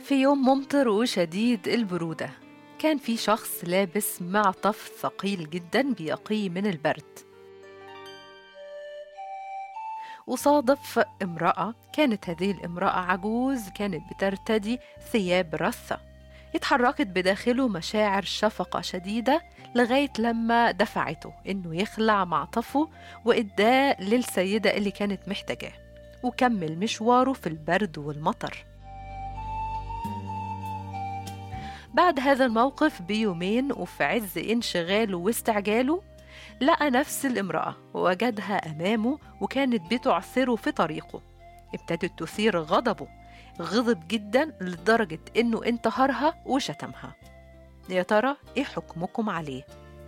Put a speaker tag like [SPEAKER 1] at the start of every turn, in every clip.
[SPEAKER 1] في يوم ممطر وشديد البرودة كان في شخص لابس معطف ثقيل جدا بيقي من البرد وصادف امرأة كانت هذه الامرأة عجوز كانت بترتدي ثياب رثة اتحركت بداخله مشاعر شفقة شديدة لغاية لما دفعته إنه يخلع معطفه وإداه للسيدة اللي كانت محتاجاه وكمل مشواره في البرد والمطر بعد هذا الموقف بيومين وفي عز انشغاله واستعجاله لقى نفس الامرأة ووجدها أمامه وكانت بتعثره في طريقه ابتدت تثير غضبه غضب جدا لدرجة إنه انتهرها وشتمها يا ترى إيه حكمكم عليه؟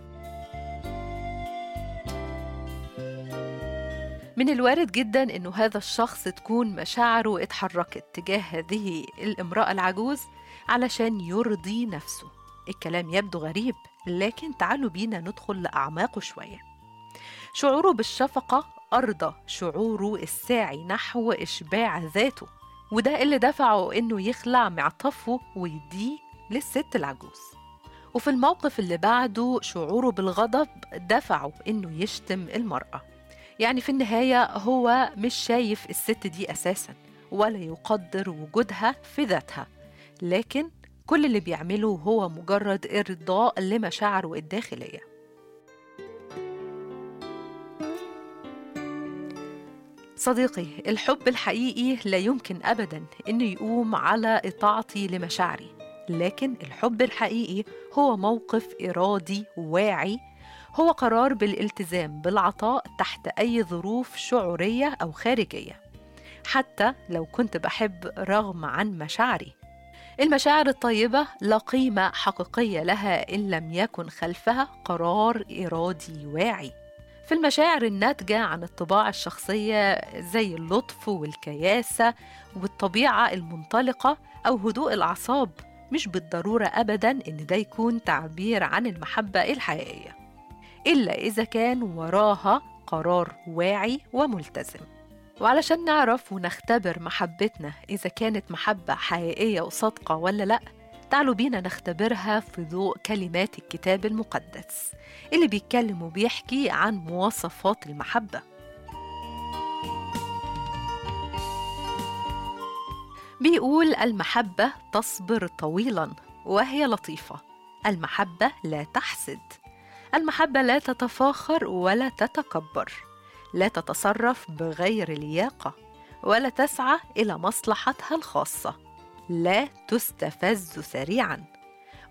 [SPEAKER 1] من الوارد جدا إنه هذا الشخص تكون مشاعره اتحركت تجاه هذه الامرأة العجوز علشان يرضي نفسه الكلام يبدو غريب لكن تعالوا بينا ندخل لأعماقه شوية شعوره بالشفقة أرضى شعوره الساعي نحو إشباع ذاته وده اللي دفعه إنه يخلع معطفه ويديه للست العجوز وفي الموقف اللي بعده شعوره بالغضب دفعه إنه يشتم المرأة يعني في النهاية هو مش شايف الست دي أساسا ولا يقدر وجودها في ذاتها لكن كل اللي بيعمله هو مجرد إرضاء لمشاعره الداخلية صديقي الحب الحقيقي لا يمكن أبدا أنه يقوم على إطاعتي لمشاعري لكن الحب الحقيقي هو موقف إرادي واعي هو قرار بالالتزام بالعطاء تحت أي ظروف شعورية أو خارجية حتى لو كنت بحب رغم عن مشاعري المشاعر الطيبة لا قيمة حقيقية لها إن لم يكن خلفها قرار إرادي واعي في المشاعر الناتجة عن الطباع الشخصية زي اللطف والكياسة والطبيعة المنطلقة أو هدوء الأعصاب مش بالضرورة أبدا إن ده يكون تعبير عن المحبة الحقيقية إلا إذا كان وراها قرار واعي وملتزم وعلشان نعرف ونختبر محبتنا إذا كانت محبة حقيقية وصادقة ولا لأ تعالوا بينا نختبرها في ضوء كلمات الكتاب المقدس اللي بيتكلم وبيحكي عن مواصفات المحبة بيقول المحبة تصبر طويلا وهي لطيفة المحبة لا تحسد المحبة لا تتفاخر ولا تتكبر لا تتصرف بغير لياقة ولا تسعى إلى مصلحتها الخاصة لا تستفز سريعا